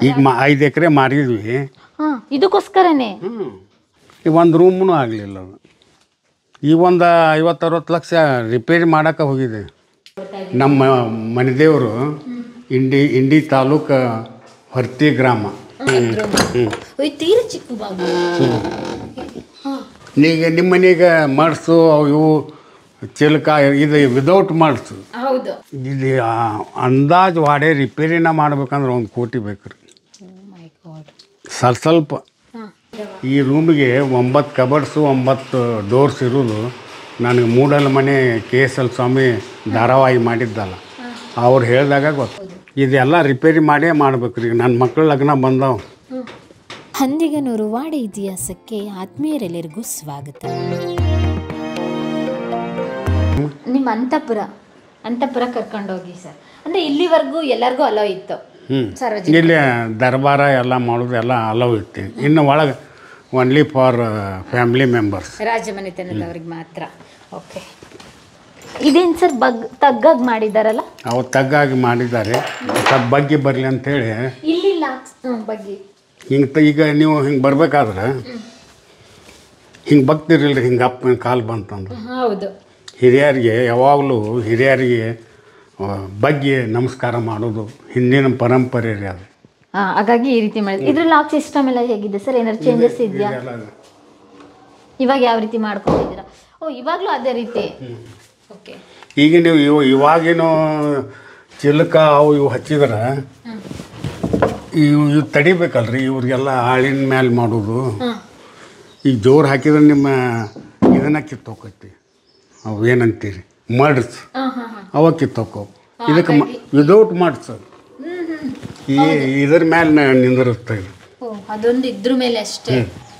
ಈಗ ಮಾ ಐದು ಎಕರೆ ಮಾರಿದ್ವಿ ಹಾ ಇದಕ್ಕೋಸ್ಕರನೇ ಹ್ಞೂ ಈಗ ಒಂದು ರೂಮ್ನೂ ಆಗಲಿಲ್ಲ ಅದು ಈ ಒಂದು ಐವತ್ತು ಅರವತ್ತು ಲಕ್ಷ ರಿಪೇರಿ ಮಾಡೋಕೆ ಹೋಗಿದೆ ನಮ್ಮ ಮನೆದೇವರು ಇಂಡಿ ಇಂಡಿ ತಾಲೂಕು ಹೊರ್ತಿ ಗ್ರಾಮ ಹ್ಞೂ ತೀರ ಚಿಕ್ಕ ಬಾಬು ಈಗ ನಿಮ್ಮ ಮನೆಗೆ ಮಡ್ಸು ಅವು ಇವು ಚಿಲ್ಕ ಇದು ವಿದೌಟ್ ಮಡ್ಸು ಹೌದು ಇಲ್ಲಿ ಅಂದಾಜು ವಾಡೆ ರಿಪೇರಿನ ಮಾಡ್ಬೇಕಂದ್ರೆ ಒಂದು ಕೋಟಿ ಬೇಕು ರೀ ಮೈ ಗಾಡ್ ಸ್ವಲ್ಪ ಸ್ವಲ್ಪ ಈ ರೂಮಿಗೆ ಒಂಬತ್ತು ಕಬರ್ಡ್ಸು ಒಂಬತ್ತು ಡೋರ್ಸ್ ಇರೋದು ನನಗೆ ಮೂಡಲ ಮನೆ ಕೆ ಎಸ್ ಎಲ್ ಸ್ವಾಮಿ ಧಾರಾವಾಹಿ ಮಾಡಿದ್ದಲ್ಲ ಅವ್ರು ಹೇಳಿದಾಗ ಗೊತ್ತು ಇದೆಲ್ಲ ರಿಪೇರಿ ಮಾಡೇ ಮಾಡ್ಬೇಕು ರೀ ನನ್ನ ಮಕ್ಕಳ ಲಗ್ನ ಬಂದವು ಹಂದಿಗನೂರು ವಾಡೆ ಇತಿಹಾಸಕ್ಕೆ ಆತ್ಮೀಯರೆಲ್ಲರಿಗೂ ಸ್ವಾಗತ ನಿಮ್ಮ ಅಂತಪುರ ಅಂತಪುರ ಕರ್ಕೊಂಡೋಗಿ ಸರ್ ಅಂದ್ರೆ ಇಲ್ಲಿವರೆಗೂ ಎಲ್ಲರಿಗೂ ಅಲೋ ಇತ್ತು ಹ್ಞೂ ಸಾರ್ವಜನಿಕ ಇಲ್ಲಿ ದರ್ಬಾರ ಎಲ್ಲ ಮಾಡೋದು ಎಲ್ಲ ಅಲವ್ ಇತ್ತು ಇನ್ನು ಒಳಗೆ ಒನ್ಲಿ ಫಾರ್ ಫ್ಯಾಮಿಲಿ ಮೆಂಬರ್ಸ್ ರಾಜಮನೆತನದವ್ರಿಗೆ ಮಾತ್ರ ಓಕೆ ಇದೇನು ಸರ್ ಬಗ್ ತಗ್ಗಾಗ್ ಮಾಡಿದಾರಲ್ಲ ಅವು ತಗ್ಗಾಗಿ ಮಾಡಿದ್ದಾರೆ ಸ್ವಲ್ಪ ಬಗ್ಗೆ ಬರಲಿ ಅಂಥೇಳಿ ಇಲ್ಲಿ ಲಾಕ್ಸ್ ಹ್ಞೂ ಬಗ್ಗೆ ಹಿಂಗೆ ತ ಈಗ ನೀವು ಹಿಂಗೆ ಬರ್ಬೇಕಾದ್ರೆ ಹಿಂಗೆ ಬಗ್ತಿರಲ್ರಿ ಹಿಂಗೆ ಅಪ್ಪನ ಕಾಲು ಬಂತಂದ್ರೆ ಹೌದು ಹಿರಿಯರಿಗೆ ಯಾವಾಗಲೂ ಹಿರಿಯರಿಗೆ ಆ, ಬಗ್ಗೆ ನಮಸ್ಕಾರ ಮಾಡೋದು ಹಿಂದಿನ ಪರಂಪರೆ ರೀ ಅದು ಹಾಂ ಹಾಗಾಗಿ ಈ ರೀತಿ ಮಾಡಿದ್ರು ಇದ್ರ ಲಾಕ್ ಸಿಸ್ಟಮ್ ಎಲ್ಲ ಹೇಗಿದೆ ಸರ್ ಏನಾದ್ರು ಚೇಂಜಸ್ ಇದೆಯಾ ಇವಾಗ ಯಾವ ರೀತಿ ಮಾಡ್ಕೊಂಡಿದ್ದೀರಾ ಓ ಇವಾಗಲೂ ಅದೇ ರೀತಿ ಓಕೆ ಈಗ ನೀವು ಇವು ಇವಾಗಿನ ಚಿಲಕ ಅವು ಇವು ಹಚ್ಚಿದ್ರೆ ಇವು ಇವು ತಡಿಬೇಕಲ್ರಿ ಇವ್ರಿಗೆಲ್ಲ ಆಳಿನ ಮೇಲೆ ಮಾಡೋದು ಈಗ ಜೋರು ಹಾಕಿದ್ರೆ ನಿಮ್ಮ ಇದನ್ನ ಕಿತ್ತೋಕೈತಿ ಅವು ಏನಂತೀರಿ ಮಡ್ಸ್ ಹಾಂ ಹಾಂ ಹಾಂ ಅವ ಕಿತ್ತೋಕೋ ಇದಕ್ಕೆ ವಿದೌಟ್ ಮಡ್ಸ್ ಈ ಇದ್ರ ಮೇಲೆ ನಿಂದಿರುತ್ತೆ ಇದು ಓ ಅದೊಂದು ಇದ್ರ ಮೇಲೆ ಅಷ್ಟೇ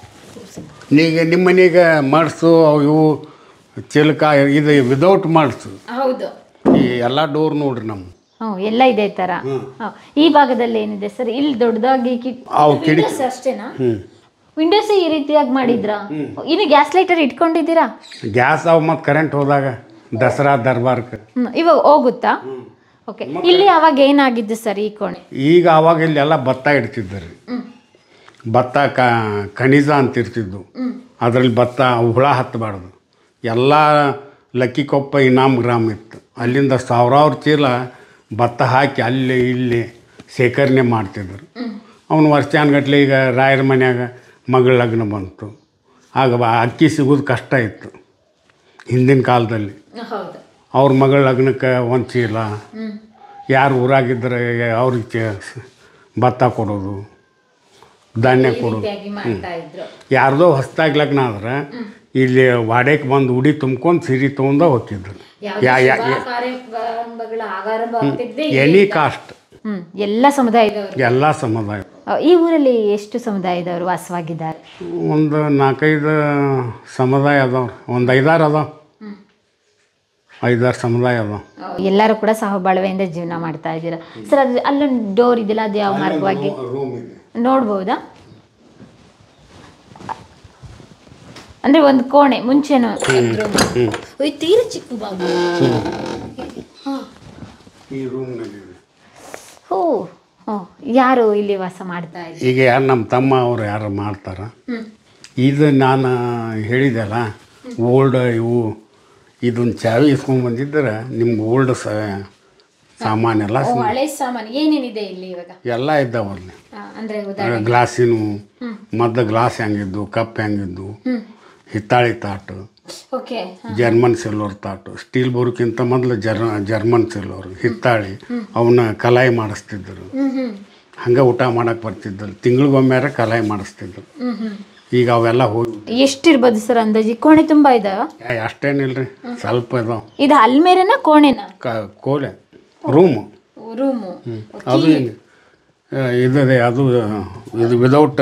ಈಗ ನಿಮ್ಮ ಮನೆಗೆ ಮಡ್ಸು ಅವು ಇವು ಚಿಲಕ ಇದು ವಿದೌಟ್ ಮಡ್ಸು ಹೌದು ಈ ಎಲ್ಲ ಡೋರ್ ನೋಡ್ರಿ ನಮ್ಮ ಹ್ಞೂ ಎಲ್ಲ ಇದೆ ಈ ಥರ ಹ್ಮ್. ಈ ಭಾಗದಲ್ಲಿ ಏನಿದೆ ಸರ್ ಇಲ್ಲಿ ದೊಡ್ಡದಾಗಿ ಅವು ಕಿಡಿ ಅಷ್ಟೇನಾ ಹ್ಞೂ ವಿಂಡೋಸ್ ಈ ರೀತಿಯಾಗಿ ಮಾಡಿದ್ರಾ ಇನ್ನು ಗ್ಯಾಸ್ ಲೈಟರ್ ಇಟ್ಕೊಂಡಿದ್ದೀರಾ ಗ್ಯಾಸ್ ಅವು ಮತ್ತು ಕರೆಂಟ್ ಹೋದಾಗ ದಸರಾ ದರ್ಬಾರ್ಕ್ಕೆ ಹ್ಮ್, ಇವಾಗ ಹೋಗುತ್ತಾ ಓಕೆ ಇಲ್ಲಿ ಅವಾಗ ಏನಾಗಿದ್ದು ಸರ್ ಈ ಕೋಣೆ ಈಗ ಅವಾಗ ಇಲ್ಲೆಲ್ಲ ಭತ್ತ ಇಡ್ತಿದ್ದರು ಭತ್ತ ಕ ಖನಿಜ ಅಂತ ಇರ್ತಿದ್ದು ಅದರಲ್ಲಿ ಭತ್ತ ಹುಳ ಹತ್ತಬಾರ್ದು ಎಲ್ಲ ಲಕ್ಕಿಕೊಪ್ಪ ಇನಾಮ್ ಗ್ರಾಮ ಇತ್ತು ಅಲ್ಲಿಂದ ಸಾವಿರಾರು ಚೀಲ ಭತ್ತ ಹಾಕಿ ಅಲ್ಲಿ ಇಲ್ಲಿ ಶೇಖರಣೆ ಮಾಡ್ತಿದ್ರು ಅವನು ವರ್ಷಾನ್ಗಟ್ಲೆ ಈಗ ರಾಯರ ಮನ್ಯಾಗ ಮಗಳ ಲಗ್ನ ಬಂತು ಆಗ ಬ- ಅಕ್ಕಿ ಸಿಗೋದು ಕಷ್ಟ ಇತ್ತು ಹಿಂದಿನ ಕಾಲದಲ್ಲಿ ಹೌದು ಅವ್ರ ಮಗಳ ಲಗ್ನಕ್ಕೆ ಒಂದು ಚೀಲ ಯಾರು ಊರಾಗಿದ್ದರೆ ಅವ್ರಿಗೆ ಚೇ- ಭತ್ತ ಕೊಡೋದು ಧಾನ್ಯ ಕೊಡೋದು ಮಾಡ್ತಾ ಇದ್ರು ಯಾರ್ದೋ ಹೊಸ್ದಾಗಿ ಲಗ್ನ ಆದ್ರೆ ಇಲ್ಲಿ ವಾಡಕ್ಕೆ ಬಂದು ಉಡಿ ತುಂಬ್ಕೊಂಡು ಸಿರಿ ತೊಗೊಂಡ ಹೋಗ್ತಿದ್ರು ಯಾ ಯಾ ಕಾರ್ಯಕ್ರಮಗಳ ಆರಂಭ ಆಗ್ತಿದ್ದೆ ಎನಿ ಕಾಸ್ಟ್ ಹ್ಮ್ ಎಲ್ಲ ಸಮುದಾಯದವರು ಎಲ್ಲ ಸಮುದಾಯ ಅಹ್, ಈ ಊರಲ್ಲಿ ಎಷ್ಟು ಸಮುದಾಯದವರು ವಾಸವಾಗಿದ್ದಾರೆ ಒಂದು ನಾಲ್ಕೈದು ಸಮುದಾಯ ಅದಾವ್ರಿ ಒಂದು ಐದಾರು ಅದಾವ ಐದಾರು ಸಮುದಾಯ ಅದಾವ ಎಲ್ಲರೂ ಕೂಡ ಸಹಬಾಳ್ವೆಯಿಂದ ಜೀವನ ಮಾಡ್ತಾ ಇದ್ದೀರಾ ಸರ್ ಅದು ಅಲ್ಲೊಂದು ಡೋರ್ ಇದೆಯಲ್ಲ ಅದು ಯಾವ ಮಾರ್ಗವಾಗಿ ರೂಮ್ ಇದೆ ನೋಡ್ಬೋದಾ ಅಂದ್ರೆ ಒಂದು ಕೋಣೆ ಮುಂಚೆನು ತೀರ ಚಿಕ್ಕ ಬಾಬು ಈ ರೂಮ್ನಲ್ಲಿ ಓ ಓ ಯಾರು ಇಲ್ಲಿ ವಾಸ ಮಾಡ್ತಾ ಇದ್ದಾರೆ ಈಗ ಯಾರು ನಮ್ಮ ತಮ್ಮ ಅವ್ರು ಯಾರು ಮಾಡ್ತಾರ ಇದು ನಾನು ಹೇಳಿದೆಲ್ಲ ಓಲ್ಡ್ ಇವು ಇದೊಂದು ಚಾವಿ ಇಸ್ಕೊಂಡು ಬಂದಿದ್ರೆ ನಿಮ್ಗೆ ಓಲ್ಡ್ ಸ ಸಾಮಾನೆಲ್ಲ ಓ ಹಳೆ ಸಾಮಾನು ಏನೇನಿದೆ ಇಲ್ಲಿ ಇವಾಗ ಎಲ್ಲ ಇದ್ದಾವಲ್ಲಿ ಆ, ಅಂದ್ರೆ ಉದಾ- ಗ್ಲಾಸಿನ ಮೊದಲು ಗ್ಲಾಸ್ ಹೆಂಗಿದ್ದು ಕಪ್ ಹೆಂಗಿದ್ದು ಹಿತ್ತಾಳಿ ತಾಟು ಓಕೆ ಜರ್ಮನ್ ಸಿಲ್ವರ್ ತಾಟು ಸ್ಟೀಲ್ ಬರೋಕ್ಕಿಂತ ಮೊದಲು ಜರ್ ಜರ್ಮನ್ ಸಿಲ್ವರ್ ಹಿತ್ತಾಳಿ ಅವನ್ನ ಕಲಾಯಿ ಮಾಡಿಸ್ತಿದ್ರು ಹ್ಮ್ ಹ್ಮ್ ಹಂಗೆ ಊಟ ಮಾಡಕ್ಕೆ ಬರ್ತಿದ್ದರು ತಿಂಗಳಿಗೊಮ್ಮೆರೆ ಕಲಾಯಿ ಮಾಡಿಸ್ತಿದ್ರು ಹ್ಮ್ ಹ್ಮ್ ಈಗ ಅವೆಲ್ಲ ಹೋಗಿ ಎಷ್ಟಿರ್ಬೋದು ಸರ್ ಅಂದಾಜಿ ಕೋಣೆ ತುಂಬಾ ಇದಾವ ಏ, ಅಷ್ಟೇನಿಲ್ರಿ ಸ್ವಲ್ಪ ಇದಾವ ಇದು ಅಲ್ಮೇರೆನಾ ಕೋಣೆನಾ ಕ ಕೋಲೆ ರೂಮು ರೂಮು ಅದು ಹಿಂಗೆ ಇದೆ ಅದು ಇದು ವಿದೌಟ್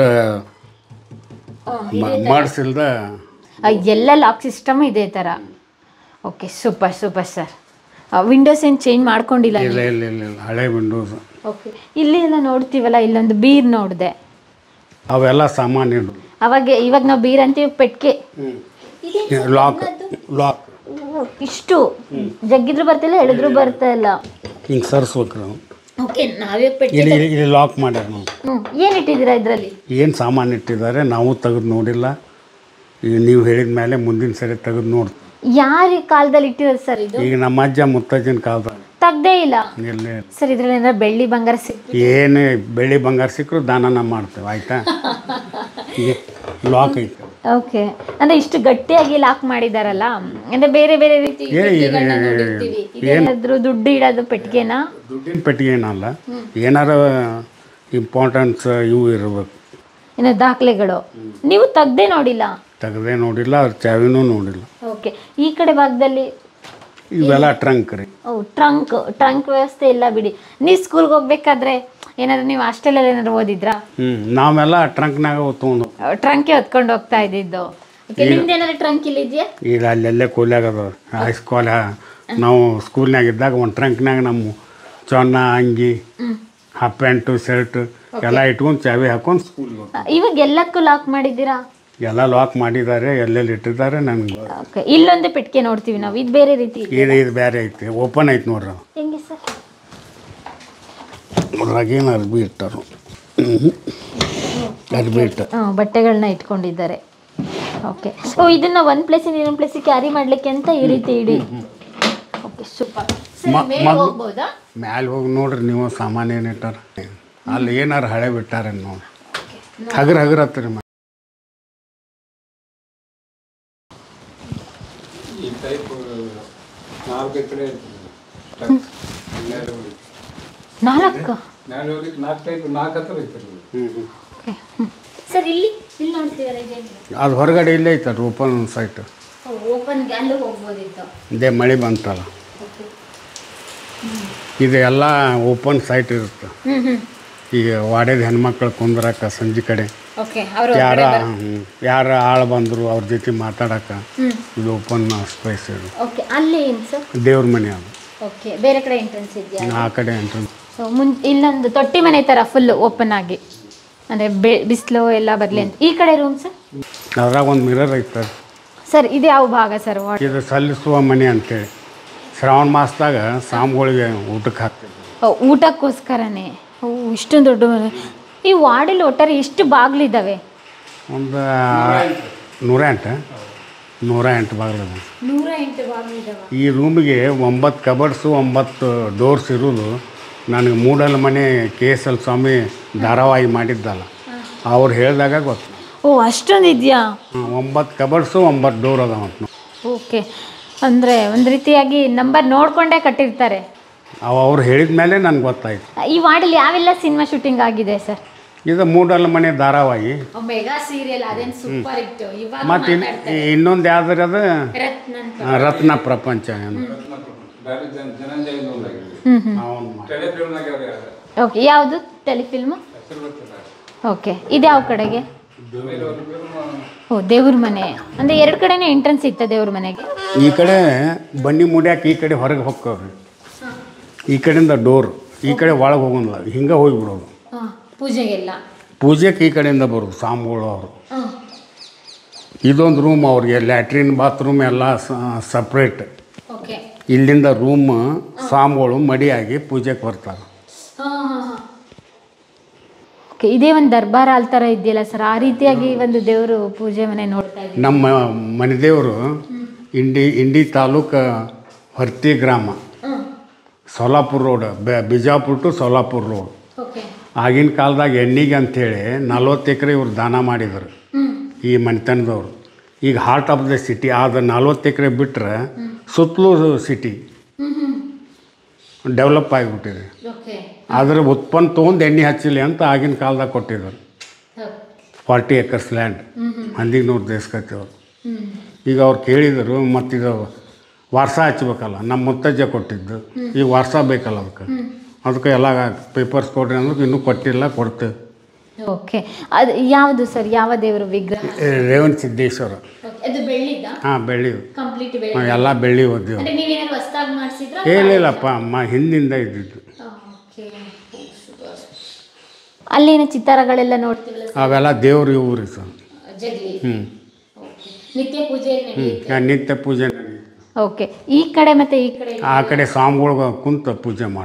ಮಾಡಿಸಿಲ್ದ ಎಲ್ಲ ಲಾಕ್ ಸಿಸ್ಟಮ್ ಇದೆ ಥರ okay super super sir windows ಏನು ಚೇಂಜ್ ಮಾಡ್ಕೊಂಡಿಲ್ಲ ಇಲ್ಲ ಇಲ್ಲ ಇಲ್ಲ ಇಲ್ಲ ಹಳೆ ವಿಂಡೋಸ್ ಓಕೆ ಇಲ್ಲಿ ಎಲ್ಲ ನೋಡ್ತೀವಲ್ಲ ಇಲ್ಲೊಂದು ಬೀರ್ ನೋಡಿದೆ ಅವೆಲ್ಲ ಸಾಮಾನು ಇಡು ಅವಾಗ ಇವಾಗ ನಾವು ಬೀರ್ ಅಂತೀವಿ ಪೆಟ್ಕೆ ಲಾಕ್ ಲಾಕ್ ಇಷ್ಟು ಜಗ್ಗಿದ್ರು ಬರ್ತಿಲ್ಲ ಹೇಳಿದ್ರು ಬರ್ತಾ ಇಲ್ಲ ಹಿಂಗೆ ಸರ್ಸ್ಬೇಕು ನಾವು ಓಕೆ ನಾವೇ ಪೆಟ್ಟಿ ಇಲ್ಲಿ ಇಲ್ಲಿ- ಇಲ್ಲಿ ಲಾಕ್ ಮಾಡ್ಯಾರ ನಾವು ಹ್ಞೂ ಏನು ಇಟ್ಟಿದ್ದೀರಾ ಇದರಲ್ಲಿ ಏನು ಸಾಮಾನು ಇಟ್ಟಿದ್ದಾರೆ ನಾವು ತೆಗೆದು ನೋಡಿಲ್ಲ ಈಗ ನೀವು ಹೇಳಿದ ಮೇಲೆ ಮುಂದಿನ ಸರಿ ತೆಗೆದು ನೋಡಿ ಯಾರ ಕಾಲದಲ್ಲಿ ಇಟ್ಟಿರೋದು ಸರ್ ಇದು ಈಗ ನಮ್ಮ ಅಜ್ಜ ಮುತ್ತಜ್ಜನ ಕಾಲದಾಗ ತೆಗ್ದೇ ಇಲ್ಲ ಇಲ್ಲಿ ಸರ್ ಇದ್ರಲ್ಲಿ ಏನಾರ ಬೆಳ್ಳಿ ಬಂಗಾರ ಸಿಕ್ ಏನೇ ಬೆಳ್ಳಿ ಬಂಗಾರ ಸಿಕ್ಕರು ದಾನನ ಮಾಡ್ತೇವೆ ಆಯಿತಾ ಈಗ ಲಾಕ್ ಐತೆ ಓಕೆ ಅಂದ್ರೆ ಇಷ್ಟು ಗಟ್ಟಿಯಾಗಿ ಲಾಕ್ ಮಾಡಿದಾರಲ್ಲ ಅಂದ್ರೆ ಬೇರೆ ಬೇರೆ ರೀತಿ ಏ- ಪೆಟ್ಟಿಗೆಗಳ್ನ ನೋಡಿರ್ತೀವಿ. ಇದೇನಾದ್ರೂ ದುಡ್ಡು ಇಡೋದು ಪೆಟ್ಟಿಗೆನಾ ದುಡ್ಡಿನ ಪೆಟ್ಟಿಗೆ ಏನಲ್ಲ ಏನಾರ ಇಂಪಾರ್ಟೆನ್ಸ್ ಇವು ಇರಬೇಕು ಏನೋ ದಾಖಲೆಗಳು ನೀವು ತೆಗ್ದೇ ನೋಡಿಲ್ಲ ತೆಗೆದೇ ನೋಡಿಲ್ಲ ಅದ್ರ ಚಾವಿನೂ ನೋಡಿಲ್ಲ ಓಕೆ ಈ ಕಡೆ ಭಾಗದಲ್ಲಿ ಇವೆಲ್ಲ ಟ್ರಂಕ್ ರೀ ಓ ಟ್ರಂಕ್ ಟ್ರಂಕ್ ವ್ಯವಸ್ಥೆ ಇಲ್ಲ ಬಿಡಿ ನೀವು ಸ್ಕೂಲ್ಗೆ ಹೋಗ್ಬೇಕಾದ್ರೆ ಏನಾದ್ರು ನೀವು ಹಾಸ್ಟೆಲಲ್ಲಿ ಏನಾದ್ರು ಓದಿದ್ರಾ ಹ್ಞೂ ನಾವೆಲ್ಲ ಟ್ರಂಕ್ನಾಗ ತೊಗೊಂಡು ಟ್ರಂಕೆ ಹೊತ್ಕೊಂಡು ಹೋಗ್ತಾ ಇದ್ದಿದ್ದು ಓಕೆ ನಿಮ್ದು ಏನಾದ್ರು ಟ್ರಂಕ್ ಇಲ್ಲ ಇದೆಯಾ ಈಗ ಅಲ್ಲೆಲ್ಲೇ ಕೂಲ್ಯಾಗ ಅದ ಹೈಸ್ಕೂಲ್ ನಾವು ಸ್ಕೂಲ್ನಾಗ ಇದ್ದಾಗ ಒಂದು ಟ್ರಂಕ್ನಾಗ ನಮ್ಮ ಚೊನ್ನ ಅಂಗಿ ಹಾಫ್ ಪ್ಯಾಂಟು ಶರ್ಟ್ ಎಲ್ಲ ಇಟ್ಕೊಂಡು ಚಾವಿ ಹಾಕೊಂಡು ಸ್ಕೂಲ್ಗೆ ಇವಾಗ ಎಲ್ಲದಕ್ಕೂ ಲಾಕ್ ಮಾಡಿದ್ದೀರಾ ಎಲ್ಲ ಲಾಕ್ ಮಾಡಿದ್ದಾರೆ ಎಲ್ಲೆಲ್ಲಿ ಇಟ್ಟಿದ್ದಾರೆ ನನಗೆ ಓಕೆ ಇಲ್ಲೊಂದೇ ಪೆಟ್ಟಿಗೆ ನೋಡ್ತೀವಿ ನಾವು ಇದು ಬೇರೆ ರೀತಿ ಇದೆ. ಇದು ಇದು ಬೇರೆ ಐತಿ ಓಪನ್ ಐತಿ ನೋಡ್ರಿ ಅದು ಹೆಂಗೆ ಸರ್ ಅದ್ರಾಗೇನು ಅರ್ಬಿ ಇಟ್ಟರು ಹ್ಞೂ ಅರ್ಬಿ ಇಟ್ಟ ಹಾಂ ಬಟ್ಟೆಗಳನ್ನ ಇಟ್ಕೊಂಡಿದ್ದಾರೆ ಓಕೆ ಓ ಇದನ್ನ ಒಂದು ಪ್ಲೇಸಿಂದ ಇನ್ನೊಂದು ಪ್ಲೇಸಿಗೆ ಕ್ಯಾರಿ ಮಾಡ್ಲಿಕ್ಕೆ ಅಂತ ಈ ರೀತಿ ಇಡಿ ಓಕೆ ಸೂಪರ್ ಸರಿ ಮ- ಮೇಲೆ ಮಗು- ಹೋಗ್ಬೋದಾ ಮ್ಯಾಲೆ ಹೋಗಿ ನೋಡ್ರಿ ನೀವು ಸಾಮಾನು ಏನು ಇಟ್ಟಾರ ಅಲ್ಲಿ ಏನಾರು ಹಳೆ ಬಿಟ್ಟಾರೆ ನೋಡಿ ಹಗರ್ ಹಗರ್ ಹತ್ತಿರ ನಾಲ್ಕು ಹ್ಞೂ ಸರ್ ಇಲ್ಲಿ ಇಲ್ಲಿ ನೋಡ್ತೀವಲ್ಲ ಇದೇನು ಅದು ಹೊರಗಡೆ ಇಲ್ಲೇ ಐತಲ್ರಿ ಓಪನ್ ಸೈಟ್ ಓಪನ್ ಅಲ್ಲೂ ಹೋಗ್ಬೋದಿತ್ತು ಇದೇ ಮಳೆ ಬಂತಲ್ಲ ಓಕೆ ಇದು ಎಲ್ಲ ಓಪನ್ ಸೈಟ್ ಇರುತ್ತೆ ಹ್ಞೂ ಹ್ಞೂ ಈಗ ವಾಡ್ಯದ ಹೆಣ್ಮಕ್ಳು ಕುಂದ್ರಕ್ಕ ಸಂಜೆ ಕಡೆ ಓಕೆ ಅವರು ಯಾರ ಹ್ಮ್, ಯಾರ ಆಳು ಬಂದರು ಅವ್ರ ಜೊತೆ ಮಾತಾಡಕ್ಕೆ ಹ್ಞೂ ಇದು ಓಪನ್ ಸ್ಪೇಸ್ ಇದು ಓಕೆ ಅಲ್ಲಿ ಏನು ಸರ್ ದೇವ್ರ ಮನೆ ಅದು ಓಕೆ ಬೇರೆ ಕಡೆ ಎಂಟ್ರೆನ್ಸ್ ಇದೆಯಾ ಆ ಕಡೆ ಎಂಟ್ರೆನ್ಸ್ ಸೊ ಮುನ್ ಇಲ್ಲೊಂದು ತೊಟ್ಟಿ ಮನೆ ಥರ ಫುಲ್ ಓಪನ್ ಆಗಿ ಅಂದರೆ ಬೆ ಬಿಸಿಲು ಎಲ್ಲ ಬರಲಿ ಅಂತ ಈ ಕಡೆ ರೂಮ್ ಸರ್ ಅದ್ರಾಗ ಒಂದು ಮಿರರ್ ಐತೆ ಸರ್ ಇದು ಯಾವ ಭಾಗ ಸರ್ ವಾರ್ಡ್ ಇದು ಸಲ್ಲಿಸುವ ಮನೆ ಅಂತೇಳಿ ಶ್ರಾವಣ ಮಾಸದಾಗ ಸ್ವಾಮಿಗಳಿಗೆ ಊಟಕ್ಕೆ ಹಾಕ್ತೀವಿ ಓ, ಊಟಕ್ಕೋಸ್ಕರನೇ ಓ ಇಷ್ಟೊಂದು ದೊಡ್ಡ ಮನೆ ಈ ವಾರ್ಡಲ್ಲಿ ಒಟ್ಟಾರೆ ಎಷ್ಟು ಬಾಗಿಲಿದ್ದಾವೆ ಒಂದು ನೂರ ಎಂಟು ನೂರ ಎಂಟು ಬಾಗಿಲು ನೂರ ಎಂಟು ಬಾಗಿಲಿದ್ದಾವೆ ಈ ರೂಮಿಗೆ ಒಂಬತ್ತು ಕಬರ್ಡ್ಸು ಒಂಬತ್ತು ಡೋರ್ಸ್ ಇರೋದು ನನಗೆ ಮೂಡಲ ಮನೆ ಕೆ ಎಸ್ ಎಲ್ ಸ್ವಾಮಿ ಧಾರಾವಾಹಿ ಮಾಡಿದ್ದಲ್ಲ ಅವ್ರು ಹೇಳಿದಾಗ ಗೊತ್ತು ಓ ಅಷ್ಟೊಂದು ಇದೆಯಾ ಹ್ಮ್, ಒಂಬತ್ತು ಕಬರ್ಡ್ಸು ಒಂಬತ್ತು ಡೋರ್ ಅದಾವ ಅಂತ ಓಕೆ ಅಂದರೆ ಒಂದು ರೀತಿಯಾಗಿ ನಂಬರ್ ನೋಡಿಕೊಂಡೇ ಕಟ್ಟಿರ್ತಾರೆ ಅವು ಅವ್ರು ಹೇಳಿದ ಮೇಲೆ ನನಗೆ ಗೊತ್ತಾಯ್ತು ಈ ವಾರ್ಡಲ್ಲಿ ಯಾವೆಲ್ಲ ಸಿನಿಮಾ ಶೂಟಿಂಗ್ ಆಗಿದೆ ಸರ್ ಇದು ಮೂಡಲ ಮನೆ ಧಾರಾವಾಹಿ ಮೆಗಾ ಸೀರಿಯಲ್ ಅದೇನು ಸೂಪರ್ ಇತ್ತು ಇವಾಗ ಮತ್ತು ಇನ್ ಇನ್ನೊಂದು ಯಾವ್ದಾರ ಅದು ರತ್ನನ್ ಆ, ರತ್ನ ಪ್ರಪಂಚ ಅಂತ ಹ್ಞೂ ಹ್ಞೂ ಅವನು ಓಕೆ ಯಾವುದು ಟೆಲಿಫಿಲ್ಮು ಓಕೆ ಇದು ಯಾವ ಕಡೆಗೆ ಓ ದೇವ್ರ ಮನೆ ಅಂದರೆ ಎರಡು ಕಡೆನೇ ಎಂಟ್ರೆನ್ಸ್ ಇತ್ತ ದೇವ್ರ ಮನೆಗೆ ಈ ಕಡೆ ಬನ್ನಿ ಮುಡ್ಯಾಕ ಈ ಕಡೆ ಹೊರಗೆ ಹೋಗ್ತಾವ್ರಿ ಈ ಕಡೆಯಿಂದ ಡೋರ್ ಈ ಕಡೆ ಒಳಗೆ ಹೋಗೋಲ್ಲ ಹಿಂಗೆ ಹೋಗಿಬಿಡೋದು ಹಾಂ ಪೂಜೆಗೆಲ್ಲ ಪೂಜೆಗೆ ಈ ಕಡೆಯಿಂದ ಬರೋದು ಸ್ವಾಮಿಗಳು ಅವರು ಹಾಂ ಇದೊಂದು ರೂಮ್ ಅವ್ರಿಗೆ ಲ್ಯಾಟ್ರಿನ್ ಬಾತ್ರೂಮ್ ಎಲ್ಲ ಸಪ್ರೇಟ್ ಓಕೆ ಇಲ್ಲಿಂದ ರೂಮ್ ಸ್ವಾಮಿಗಳು ಮಡಿಯಾಗಿ ಪೂಜೆಗೆ ಬರ್ತಾರೆ ಹಾಂ ಹಾಂ ಹಾಂ ಓಕೆ ಇದೇ ಒಂದು ದರ್ಬಾರ್ ಹಾಲ್ ಥರ ಇದೆಯಲ್ಲ ಸರ್ ಆ ರೀತಿಯಾಗಿ ಒಂದು ದೇವರು ಪೂಜೆ ಮನೆ ನೋಡ್ತಾ ಇದ್ದೀವಿ ನಮ್ಮ ಮನೆದೇವರು ಇಂಡಿ ಇಂಡಿ ತಾಲೂಕು ಹೊರ್ತಿ ಗ್ರಾಮ ಹ್ಞೂ ಸೋಲಾಪುರ ರೋಡ್ ಬೆ- Bijapur to Solapur road okay ಆಗಿನ ಕಾಲದಾಗ ಎಣ್ಣಿಗೆ ಅಂಥೇಳಿ ನಲ್ವತ್ತು ಎಕರೆ ಇವ್ರು ದಾನ ಮಾಡಿದರು ಹ್ಞೂ ಈ ಮನೆತನದವ್ರು ಈಗ ಹಾರ್ಟ್ ಆಫ್ ದ ಸಿಟಿ ಆದ ನಲ್ವತ್ತು ಎಕರೆ ಬಿಟ್ಟರೆ ಸುತ್ತಲೂ ಸಿಟಿ ಹ್ಞೂ ಹ್ಞೂ ಡೆವಲಪ್ ಆಗಿಬಿಟ್ಟಿದೆ ಓಕೆ ಅದ್ರ ಉತ್ಪನ್ನ ತೊಗೊಂಡು ಎಣ್ಣೆ ಹಚ್ಚಿಲಿ ಅಂತ ಆಗಿನ ಕಾಲದಾಗ ಕೊಟ್ಟಿದ್ರು ಫಾರ್ಟಿ ಏಕರ್ಸ್ ಲ್ಯಾಂಡ್ ಹಂದಿಗೆ ನೋಡಿ ದೇಶಕತ್ತೇವ್ರು ಹ್ಞೂ ಈಗ ಅವ್ರು ಕೇಳಿದರು ಮತ್ತಿದು ವಾರ್ಸ ಹಚ್ಬೇಕಲ್ಲ ನಮ್ಮ ಮುತ್ತಜ್ಜ ಕೊಟ್ಟಿದ್ದು ಈಗ ವಾರ್ಸ ಬೇಕಲ್ಲ ಅದಕ್ಕೆ ಅದಕ್ಕೆ ಎಲ್ಲ ಪೇಪರ್ಸ್ ಕೊಡ್ರಿ ಅಂದ್ರೆ ಇನ್ನೂ ಕೊಟ್ಟಿಲ್ಲ ಕೊಡ್ತೇವೆ ಓಕೆ ಅದು ಯಾವುದು ಸರ್ ಯಾವ ದೇವರು ವಿಗ್ರಹ ಏ, ರೇವಣ ಸಿದ್ದೇಶ್ವರ ಅದು ಬೆಳ್ಳಿದ ಹಾಂ ಬೆಳ್ಳಿ ಕಂಪ್ಲೀಟ್ ಬೆಳ್ಳಿ ನಾವ್ ಎಲ್ಲ ಬೆಳ್ಳಿ ಓದಿವು ಅಂದ್ರೆ ನೀವೇನಾದ್ರು ಹೊಸದಾಗಿ ಮಾಡಿಸಿದ್ರ ಏನಿಲ್ಲಪ್ಪ ಅಮ್ಮ ಹಿಂದಿಂದ ಇದ್ದಿದ್ದು ಅಲ್ಲಿನ ಚಿತ್ತಾರಗಳೆಲ್ಲ ನೋಡ್ತೀವಲ್ಲ ಸರ್, ಅವೆಲ್ಲ ದೇವ್ರ ಇವ್ರಿ ಸರ್ ಜಗ್ಲಿ ಹ್ಞೂ ನಿತ್ಯ ಪೂಜೆ ಹ್ಞೂ ನಿತ್ಯ ಪೂಜೆ ನಡೀತು. ಓಕೆ ಈ ಕಡೆ ಮತ್ತೆ ಈ ಕಡೆ ಆ ಕಡೆ ಸ್ವಾಮಿಗಳ್ಗೆ ಕುಂತ ಪೂಜೆ ಮಾಡ್ತೀವಿ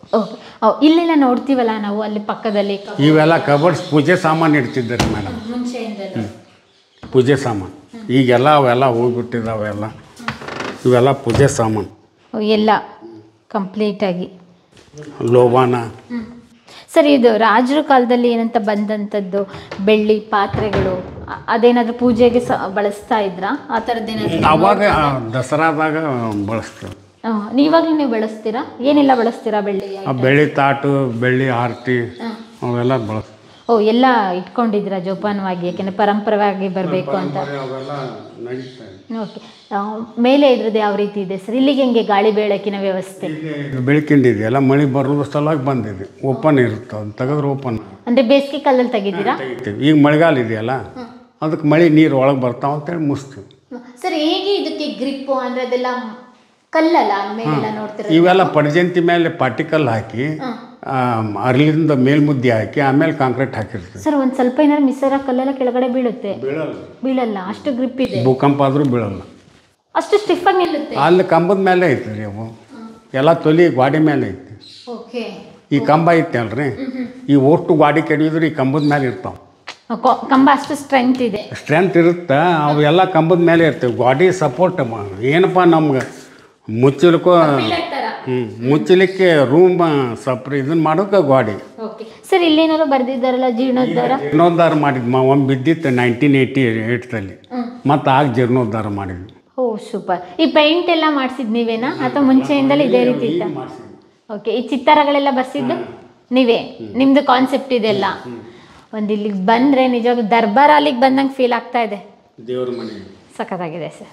ಓಕೆ ಇಲ್ಲೆಲ್ಲ ನೋಡ್ತೀವಲ್ಲ ನಾವು ಅಲ್ಲಿ ಪಕ್ಕದಲ್ಲಿ ಇವೆಲ್ಲ ಕಬರ್ಡ್ಸ್ ಪೂಜೆ ಸಾಮಾನು ಇಡ್ತಿದ್ದಾರೆ ಮೇಡಮ್ ಮುಂಚೆಯಿಂದಲೂ ಪೂಜೆ ಸಾಮಾನು ಈಗೆಲ್ಲ ಅವೆಲ್ಲ ಹೋಗ್ಬಿಟ್ಟಿದ್ದಾವೆಲ್ಲ ಇವೆಲ್ಲ ಪೂಜೆ ಸಾಮಾನು ಓ, ಎಲ್ಲ ಕಂಪ್ಲೀಟಾಗಿ ಲೋಬಾನ ಸರ್ ಇದು ರಾಜರ ಕಾಲದಲ್ಲಿ ಏನಂತ ಬಂದಂಥದ್ದು ಬೆಳ್ಳಿ ಪಾತ್ರೆಗಳು ಅ- ಅದೇನಾದ್ರೂ ಪೂಜೆಗೆ ಸ ಬಳಸ್ತಾ ಇದ್ರಾ ಆ ಥರದ್ದೇನಾದ್ರು ಅವಾಗ ಆ, ದಸರಾದಾಗ ಬಳಸ್ತೇವೆ ನೀವಾಗಲೂ ನೀವು ಬಳಸ್ತೀರಾ ಏನೆಲ್ಲ ಬಳಸ್ತೀರಾ ಬೆಳ್ಳಿ ಆ ಬೆಳ್ಳಿ ತಾಟು ಬೆಳ್ಳಿ ಆರತಿ ಅವೆಲ್ಲ ಬಳಸ್ತೀವಿ ಓ ಎಲ್ಲ ಇಟ್ಕೊಂಡಿದ್ದೀರಾ ಜೋಪಾನವಾಗಿ ಯಾಕೆಂದರೆ ಪರಂಪರವಾಗಿ ಬರಬೇಕು ಅಂತ ಅವೆಲ್ಲ ನಡೀತಾ ಇದೆ ಓಕೆ ಮೇಲೆ ಇದ್ರದ್ದು ಯಾವ ರೀತಿ ಇದೆ ಸರ್ ಇಲ್ಲಿಗೆ ಹೆಂಗೆ ಗಾಳಿ ಬೆಳಕಿನ ವ್ಯವಸ್ಥೆ ಇದು ಬೆಳ್ಕೊಂಡಿದೆಯಲ್ಲ ಮಳೆ ಬರೋದ್ರ ಸಲುವಾಗಿ ಬಂದಿದೆ ಓಪನ್ ಇರುತ್ತೆ ಅದು ತೆಗೆದ್ರೆ ಓಪನ್ ಅಂದರೆ ಬೇಸಿಗೆ ಕಾಲದಲ್ಲಿ ತೆಗಿದ್ದೀರಾ ತೆಗಿತೀವಿ ಈಗ ಮಳೆಗಾಲ ಇದೆಯಲ್ಲ ಅದಕ್ಕೆ ಮಳೆ ನೀರು ಒಳಗೆ ಬರ್ತಾವ ಅಂತೇಳಿ ಮುಸ್ತೀವಿ ಸರ್ ಹೇಗೆ ಇದಕ್ಕೆ ಗ್ರಿಪ್ಪು ಅಂದರೆ ಅದೆಲ್ಲ ಕಲ್ಲಲ್ಲ ಮೇಲೆಲ್ಲ ನೋಡ್ತಿರೋ ಇವೆಲ್ಲ ಪಡ್ಜಂತಿ ಮೇಲೆ ಪಾಟಿಕಲ್ ಹಾಕಿ ಆ, ಅರ್ಲಿಂದ ಮೇಲ್ಮುದ್ದೆ ಹಾಕಿ ಆಮೇಲೆ ಕಾಂಕ್ರೀಟ್ ಹಾಕಿರ್ತೀವಿ ಸರ್ ಒಂದು ಸ್ವಲ್ಪ ಏನಾದ್ರು ಮಿಸ್ಸರ ಕಲ್ಲೆಲ್ಲ ಕೆಳಗಡೆ ಬೀಳುತ್ತೆ ಬೀಳಲ್ಲ ಬೀಳಲ್ಲ ಅಷ್ಟು ಗ್ರಿಪ್ ಇದೆ ಭೂಕಂಪ ಆದರೂ ಬೀಳಲ್ಲ ಅಷ್ಟು ಸ್ಟಿಫಾಗಿ ನಿಲ್ಲುತ್ತೆ ಅಲ್ಲಿ ಕಂಬದ ಮೇಲೆ ಐತಿ ರೀ ಅವು ಎಲ್ಲ ತೊಲಿ ಗಾಡಿ ಮೇಲೆ ಐತಿ ಓಕೆ ಈ ಕಂಬ ಐತಿ ಅಲ್ರಿ ಈ ಒಟ್ಟು ಗಾಡಿ ಕೆಡಿದ್ರೆ ಈ ಕಂಬದ ಮೇಲೆ ಇರ್ತಾವೆ ಕಂಬ ಅಷ್ಟು ಸ್ಟ್ರೆಂತ್ ಇದೆ ಸ್ಟ್ರೆಂತ್ ಇರುತ್ತೆ ಅವು ಎಲ್ಲ ಕಂಬದ ಮೇಲೆ ಇರ್ತವೆ ಗಾಡಿ ಸಪೋರ್ಟ್ ಏನಪ್ಪ ನಮ್ಗೆ ಮುಚ್ಚಲಿಕ್ಕೂ ಹ್ಞೂ ಮುಚ್ಚಲಿಕ್ಕೆ ರೂಮ್ ಸಪ್ರಿ ಇದನ್ನ ಮಾಡೋಕೆ ಗಾಡಿ ಓಕೆ ಸರ್ ಇಲ್ಲೇನಾದ್ರು ಬರ್ದಿದ್ದಾರಲ್ಲ ಜೀರ್ಣೋದ್ಧಾರ ಜೀರ್ಣೋದ್ಧಾರ ಮಾಡಿದ್ವಿ ಮ ಒಮ್ಮೆ ಬಿದ್ದಿತ್ತು ನೈನ್ಟೀನ್ ಏಯ್ಟಿ ಏಯ್ಟ್ದಲ್ಲಿ ಮತ್ತು ಆಗ ಜೀರ್ಣೋದ್ಧಾರ ಮಾಡಿದ್ವಿ ಓ ಸೂಪರ್ ಈ ಪೇಂಟ್ ಎಲ್ಲ ಮಾಡಿಸಿದ್ ನೀವೇನಾ ಅಥವಾ ಮುಂಚೆಯಿಂದಲೇ ಇದೇ ರೀತಿ ಇತ್ತ ಓಕೆ ಈ ಚಿತ್ತಾರಗಳೆಲ್ಲ ಬರ್ಸಿದ್ದು ನೀವೇ ನಿಮ್ದು ಕಾನ್ಸೆಪ್ಟ್ ಇದೆಲ್ಲ ಒಂದು ಇಲ್ಲಿಗೆ ಬಂದರೆ ನಿಜವಾಗ್ಲೂ ದರ್ಬಾರ್ ಅಲ್ಲಿಗೆ ಬಂದಂಗೆ ಫೀಲ್ ಆಗ್ತಾ ಇದೆ ದೇವ್ರ ಮನೆ ಸಖತ್ತಾಗಿದೆ ಸರ್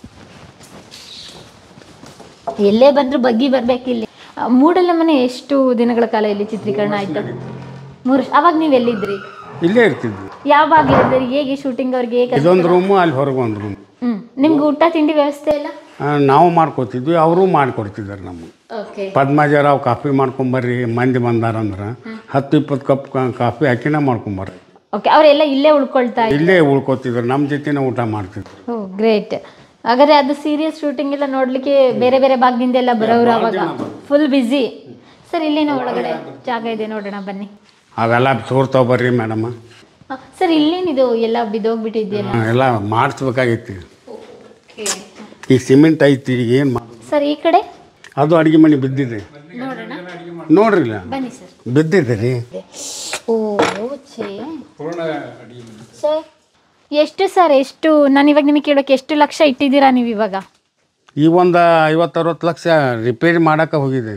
ಎಲ್ಲೇ ಬಂದರೂ ಬಗ್ಗಿ ಬರ್ಬೇಕಿಲ್ಲಿ ಆ, ಮೂಡಲ ಮನೆ ಎಷ್ಟು ದಿನಗಳ ಕಾಲ ಇಲ್ಲಿ ಚಿತ್ರೀಕರಣ ಆಯಿತು ಮೂರು ಅವಾಗ ನೀವು ಎಲ್ಲಿದ್ರಿ ಇಲ್ಲೇ ಇರ್ತಿದ್ವಿ ಯಾವಾಗ ಇದ್ರಿ ಹೇಗೆ ಶೂಟಿಂಗ್ ಅವ್ರಿಗೆ ಹೇಗೆ ಇದೊಂದು ರೂಮು ಅಲ್ಲಿ ಹೊರಗೆ ಒಂದು ರೂಮ್ ಹ್ಞೂ ನಿಮ್ಗೆ ಊಟ ತಿಂಡಿ ವ್ಯವಸ್ಥೆ ಎಲ್ಲ ನಾವು ಮಾಡ್ಕೊತಿದ್ವಿ ಅವರು ಮಾಡಿಕೊಡ್ತಿದ್ದಾರೆ ನಮಗೆ ಓಕೆ ಪದ್ಮಾಜರಾವ್ ಕಾಫಿ ಮಾಡ್ಕೊಂಬರ್ರಿ ಮಂದಿ ಬಂದಾರಂದ್ರೆ ಹತ್ತು ಇಪ್ಪತ್ತು ಕಪ್ ಕಾಫಿ ಹಾಕಿನ ಮಾಡ್ಕೊಂಬರ್ರಿ ಓಕೆ ಅವರೆಲ್ಲ ಇಲ್ಲೇ ಉಳ್ಕೊಳ್ತಾ ಇದ್ರು ಇಲ್ಲೇ ಉಳ್ಕೊತಿದ್ರು ನಮ್ಮ ಜೊತೆನೇ ಊಟ ಮಾಡ್ತಿದ್ರು ಓ ಗ್ರೇಟ್ ಹಾಗಾದ್ರೆ ಅದು ಸೀರಿಯಸ್ ಶೂಟಿಂಗ್ ಎಲ್ಲ ನೋಡ್ಲಿಕ್ಕೆ ಬೇರೆ ಬೇರೆ ಭಾಗದಿಂದ ಎಲ್ಲ ಬರೋರು ಅವಾಗ ಫುಲ್ ಬ್ಯುಸಿ ಸರ್ ಇಲ್ಲೇನೋ ಒಳಗಡೆ ಜಾಗ ಇದೆ ನೋಡೋಣ ಬನ್ನಿ ಅವೆಲ್ಲ ತೋರ್ತಾವ ಬರ್ರಿ ಮೇಡಮ್ ಸರ್ ಇಲ್ಲೇನಿದು ಎಲ್ಲ ಬಿದ್ದೋಗ್ಬಿಟ್ಟಿದೆಯಲ್ಲ ಎಲ್ಲ ಮಾಡಿಸ್ಬೇಕಾಗೈತಿ ಈಗ ಸಿಮೆಂಟ್ ಐತಿ ಏನು ಮಾ ಸರ್ ಈ ಕಡೆ ಅದು ಅಡುಗೆ ಮನೆ ಬಿದ್ದಿದೆ ನೋಡೋಣ ನೋಡ್ರಿಲ್ಲ ಬನ್ನಿ ಸರ್ ಬಿದ್ದಿದೆ ರೀ ಓ ಛೇ ಸರ್ ಎಷ್ಟು ಸರ್ ಎಷ್ಟು ನಾನು ಇವಾಗ ನಿಮಗೆ ಕೇಳೋಕೆ ಎಷ್ಟು ಲಕ್ಷ ಇಟ್ಟಿದ್ದೀರಾ ನೀವು ಇವಾಗ ಈ ಒಂದು ಐವತ್ತರವತ್ತು ಲಕ್ಷ ರಿಪೇರಿ ಮಾಡಕ್ಕೆ ಹೋಗಿದೆ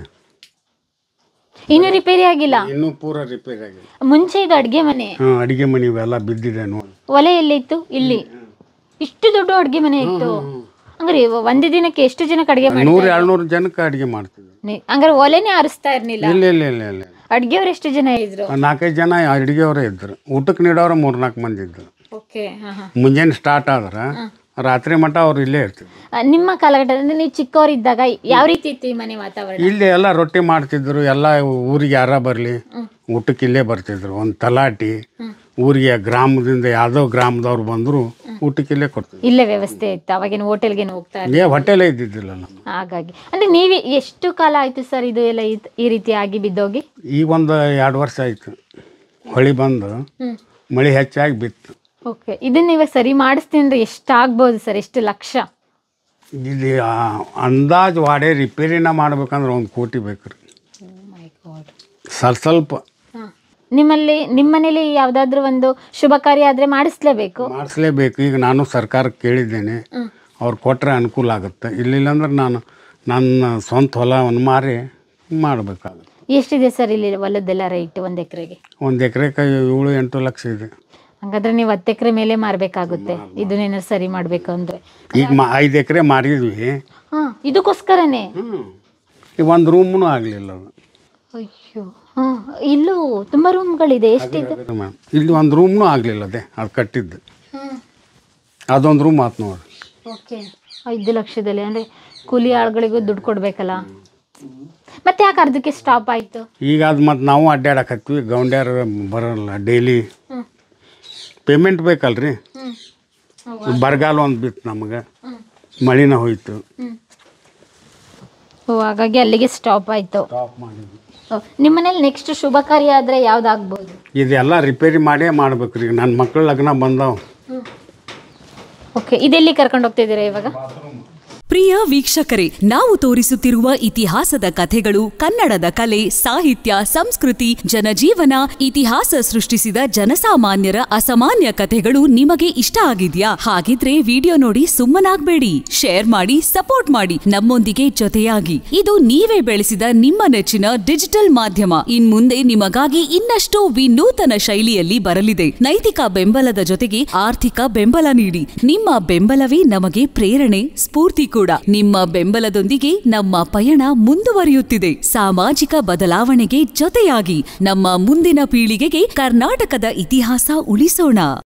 ಇನ್ನೂ ರಿಪೇರಿ ಆಗಿಲ್ಲ ಇನ್ನೂ ಪೂರ ರಿಪೇರಿ ಆಗಿದೆ ಮುಂಚೆ ಇದು ಅಡುಗೆ ಮನೆ ಹಾಂ ಅಡುಗೆ ಮನೆ ಇವೆಲ್ಲ ಬಿದ್ದಿದೆ ನೋಡಿ ಒಲೆ ಎಲ್ಲಿತ್ತು ಇಲ್ಲಿ ಇಷ್ಟು ದೊಡ್ಡ ಅಡುಗೆ ಮನೆ ಇತ್ತು ಹಂಗಾರೆ ಇವ- ಒಂದು ದಿನಕ್ಕೆ ಎಷ್ಟು ಜನಕ್ಕೆ ಅಡುಗೆ ಮಾಡಿ ನೂರು ಏಳ್ನೂರು ಜನಕ್ಕೆ ಅಡುಗೆ ಮಾಡ್ತಿದ್ವಿ ಹಂಗಾರೆ ಒಲೆನೇ ಆರಿಸ್ತಾ ಇರ್ಲಿಲ್ಲ ಇಲ್ಲ ಇಲ್ಲ ಇಲ್ಲ ಇಲ್ಲ ಅಡ್ಗೆಯವ್ರು ಎಷ್ಟು ಜನ ಇದ್ರು ನಾಲ್ಕೈದು ಜನ ಅಡುಗೆಯವರೇ ಇದ್ದರು ಊಟಕ್ಕೆ ನೀಡೋರು ಮೂರು ನಾಲ್ಕು ಮಂದಿ ಇದ್ದರು ಓಕೆ ಹಾಂ ಹಾಂ ಮುಂಜಾನೆ ಸ್ಟಾರ್ಟ್ ಆದ್ರೆ ರಾತ್ರಿ ಮಟ್ಟ ಅವ್ರು ಇಲ್ಲೇ ಇರ್ತಿದ್ರು ನಿಮ್ಮ ಕಾಲಘಟ್ಟದಲ್ಲಿ ನೀವು ಚಿಕ್ಕವರಿದ್ದಾಗ ಯಾವ ರೀತಿ ಇತ್ತು ಈ ಮನೆ ವಾತಾವರಣ ಇಲ್ಲಿ ಎಲ್ಲ ರೊಟ್ಟಿ ಮಾಡ್ತಿದ್ರು ಎಲ್ಲ ಊರಿಗೆ ಯಾರ ಬರಲಿ ಊಟಕ್ಕೆ ಇಲ್ಲೇ ಬರ್ತಿದ್ರು ಒಂದು ತಲಾಟಿ ಊರಿಗೆ ಗ್ರಾಮದಿಂದ ಯಾವುದೋ ಗ್ರಾಮದವ್ರು ಬಂದರು ಊಟಕ್ಕೆ ಇಲ್ಲೇ ಕೊಡ್ತಿದ್ರು ಇಲ್ಲೇ ವ್ಯವಸ್ಥೆ ಇತ್ತು ಅವಾಗಿನ ಹೋಟೆಲ್ಗೇನು ಹೋಗ್ತಾ ಇರ್ಲಿಲ್ಲ. ಏ ಹೊಟ್ಟೆಲೇ ಇದ್ದಿದ್ದಿಲ್ಲ ನಾವು ಹಾಗಾಗಿ ಅಂದ್ರೆ ನೀವು ಎಷ್ಟು ಕಾಲ ಆಯ್ತು ಸರ್ ಇದು ಎಲ್ಲ ಈ- ಈ ರೀತಿ ಆಗಿ ಬಿದ್ದೋಗಿ ಈಗ ಒಂದು ಎರಡು ವರ್ಷ ಆಯಿತು ಹೊಳಿ ಬಂದು ಹ್ಮ್ ಮಳೆ ಹೆಚ್ಚಾಗಿ ಬಿತ್ತು ಓಕೆ ಇದನ್ನ ಇವಾಗ ಸರಿ ಮಾಡಿಸ್ತೀನಿ ಅಂದ್ರೆ ಎಷ್ಟಾಗ್ಬೋದು ಸರ್ ಎಷ್ಟು ಲಕ್ಷ ಇಲ್ಲಿ ಆ, ಅಂದಾಜು ವಾಡೆ ರಿಪೇರಿನ ಮಾಡ್ಬೇಕಂದ್ರೆ ಒಂದು ಕೋಟಿ ಬೇಕು ರೀ ಸ್ವಲ್ಪ ಸ್ವಲ್ಪ ನಿಮ್ಮಲ್ಲಿ ನಿಮ್ಮ ಮನೇಲಿ ಯಾವ್ದಾದ್ರು ಒಂದು ಶುಭ ಕಾರ್ಯ ಆದ್ರೆ ಮಾಡಿಸ್ಲೇಬೇಕು ಮಾಡಿಸ್ಲೇಬೇಕು ಈಗ ನಾನು ಸರ್ಕಾರಕ್ಕೆ ಕೇಳಿದ್ದೇನೆ ಅವ್ರು ಕೊಟ್ಟರೆ ಅನುಕೂಲ ಆಗುತ್ತೆ ಇಲ್ಲಿಲ್ಲ ಅಂದ್ರೆ ನಾನು ನನ್ನ ಸ್ವಂತ ಹೊಲವನ್ನು ಮಾರಿ ಮಾಡಬೇಕಾಗುತ್ತೆ ಎಷ್ಟಿದೆ ಸರ್ ಇಲ್ಲಿ ಹೊಲದ್ದೆಲ್ಲ ರೈಟ್ ಒಂದ್ ಎಕರೆಗೆ ಒಂದು ಎಕರೆಗೆ ಏಳು ಎಂಟು ಲಕ್ಷ ಇದೆ ಹಂಗಾದ್ರೆ ನೀವು ಹತ್ತು ಎಕರೆ ಮೇಲೆ ಮಾರ್ಬೇಕಾಗುತ್ತೆ ಇದನ್ನೇನಾದ್ರು ಸರಿ ಮಾಡ್ಬೇಕು ಅಂದ್ರೆ ಈಗ ಮಾ ಐದು ಎಕರೆ ಮಾರಿದ್ವಿ ಹಾ ಇದಕ್ಕೋಸ್ಕರನೇ ಹ್ಞೂ ಈಗ ಒಂದು ರೂಮ್ನೂ ಆಗಲಿಲ್ಲ ಅದು ಅಯ್ಯೋ ಹಾ ಇಲ್ಲೂ ತುಂಬಾ ರೂಮ್ಗಳಿದೆ ಎಷ್ಟಿದೆ ಮ್ಯಾಮ್ ಇಲ್ಲಿ ಒಂದು ರೂಮ್ನೂ ಆಗಲಿಲ್ಲ ಅದೇ ಅದು ಕಟ್ಟಿದ್ದು ಅದೊಂದು ರೂಮ್ ಆತು ನೋಡಿ ಓಕೆ ಐದು ಲಕ್ಷದಲ್ಲಿ ಅಂದ್ರೆ ಕೂಲಿ ಆಳುಗಳಿಗೂ ದುಡ್ಡು ಕೊಡ್ಬೇಕಲ್ಲ ಮತ್ತೆ ಯಾಕೆ ಅರ್ಧಕ್ಕೆ ಸ್ಟಾಪ್ ಆಯ್ತು ಈಗ ಅದು ಮತ್ತು ನಾವು ಅಡ್ಡಾಡಕತ್ತೀವಿ ಗೌಂಡ್ಯಾರ ಬರಲ್ಲ ಡೈಲಿ ಪೇಮೆಂಟ್ ಬೇಕಲ್ರಿ ಬರಗಾಲ ಒಂದು ಬಿತ್ತು ನಮಗೆ ಮಳಿನ ಹೋಯ್ತು ಓ ಹಾಗಾಗಿ ಅಲ್ಲಿಗೆ ಸ್ಟಾಪ್ ಆಯ್ತು ಸ್ಟಾಪ್ ಮಾಡಿದ್ವಿ ನಿಮ್ಮ ಮನೇಲಿ ನೆಕ್ಸ್ಟ್ ಶುಭ ಕಾರ್ಯ ಆದರೆ ಯಾವ್ದಾಗ್ಬೋದು ಇದೆಲ್ಲ ರಿಪೇರಿ ಮಾಡೇ ಮಾಡ್ಬೇಕು ರೀ ನನ್ನ ಮಕ್ಳ ಲಗ್ನ ಬಂದವು ಓಕೆ ಇದೆಲ್ಲಿ ಕರ್ಕೊಂಡು ಹೋಗ್ತಿದ್ದೀರಾ ಇವಾಗ ಪ್ರಿಯ ವೀಕ್ಷಕರೇ ನಾವು ತೋರಿಸುತ್ತಿರುವ ಇತಿಹಾಸದ ಕಥೆಗಳು ಕನ್ನಡದ ಕಲೆ ಸಾಹಿತ್ಯ ಸಂಸ್ಕೃತಿ ಜನಜೀವನ ಇತಿಹಾಸ ಸೃಷ್ಟಿಸಿದ ಜನಸಾಮಾನ್ಯರ ಅಸಾಮಾನ್ಯ ಕಥೆಗಳು ನಿಮಗೆ ಇಷ್ಟ ಆಗಿದ್ಯಾ ಹಾಗಿದ್ರೆ ವಿಡಿಯೋ ನೋಡಿ ಸುಮ್ಮನಾಗ್ಬೇಡಿ ಶೇರ್ ಮಾಡಿ ಸಪೋರ್ಟ್ ಮಾಡಿ ನಮ್ಮೊಂದಿಗೆ ಜೊತೆಯಾಗಿ ಇದು ನೀವೇ ಬೆಳೆಸಿದ ನಿಮ್ಮ ನೆಚ್ಚಿನ ಡಿಜಿಟಲ್ ಮಾಧ್ಯಮ ಇನ್ಮುಂದೆ ನಿಮಗಾಗಿ ಇನ್ನಷ್ಟು ವಿನೂತನ ಶೈಲಿಯಲ್ಲಿ ಬರಲಿದೆ ನೈತಿಕ ಬೆಂಬಲದ ಜೊತೆಗೆ ಆರ್ಥಿಕ ಬೆಂಬಲ ನೀಡಿ ನಿಮ್ಮ ಬೆಂಬಲವೇ ನಮಗೆ ಪ್ರೇರಣೆ ಸ್ಫೂರ್ತಿ ಕೂಡ ನಿಮ್ಮ ಬೆಂಬಲದೊಂದಿಗೆ ನಮ್ಮ ಪಯಣ ಮುಂದುವರಿಯುತ್ತಿದೆ ಸಾಮಾಜಿಕ ಬದಲಾವಣೆಗೆ ಜೊತೆಯಾಗಿ ನಮ್ಮ ಮುಂದಿನ ಪೀಳಿಗೆಗೆ ಕರ್ನಾಟಕದ ಇತಿಹಾಸ ಉಳಿಸೋಣ